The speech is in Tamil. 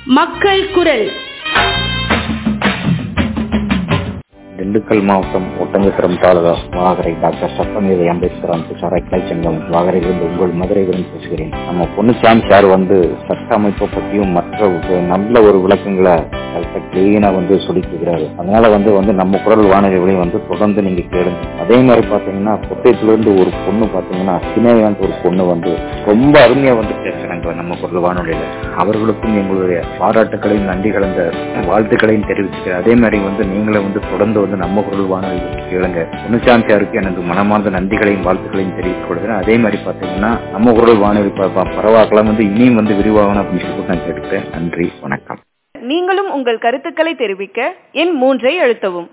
மக்கள் குரல் திண்டுக்கல் மாவட்டம் ஒட்டஞ்சத்திரம் தாலுகா வாகரை டாக்டர் சட்டமேதை அம்பேத்கர் அமைப்பு கிளை சங்கம் வாகரையிலிருந்து உங்கள் மதுரையிலிருந்து பேசுகிறேன் நம்ம பொன்னுசாமி சார் வந்து சட்ட அமைப்பை பற்றியும் மற்ற ஒரு நல்ல ஒரு விளக்கங்களை கிளீனா வந்து சொல்லிக்கிறாரு அதனால வந்து வந்து நம்ம குரல் வானொலிகளையும் வந்து தொடர்ந்து நீங்க கேளுங்க அதே மாதிரி பாத்தீங்கன்னா கொட்டையத்துல இருந்து ஒரு பொண்ணு பாத்தீங்கன்னா சினேகாந்த் ஒரு பொண்ணு வந்து ரொம்ப அருமையா வந்து பேசுறாங்க நம்ம குரல் வானொலியில அவர்களுக்கும் எங்களுடைய பாராட்டுகளையும் நன்றி கலந்த வாழ்த்துக்களையும் தெரிவிச்சுக்கிறேன் அதே மாதிரி வந்து நீங்களும் வந்து தொடர்ந்து வந்து நம்ம குரல் வானொலி கேளுங்க பொன்னுசாமி சாருக்கு எனக்கு மனமார்ந்த நன்றிகளையும் வாழ்த்துக்களையும் தெரிவித்துக் கொள்கிறேன் அதே மாதிரி பாத்தீங்கன்னா நம்ம குரல் வானொலி பரவாக்கலாம் வந்து இனியும் வந்து விரிவாகணும் அப்படின்னு சொல்லிட்டு நான் கேட்டுக்கிறேன் நன்றி வணக்கம் நீங்களும் உங்கள் கருத்துக்களை தெரிவிக்க எண் மூன்றை அழுத்தவும்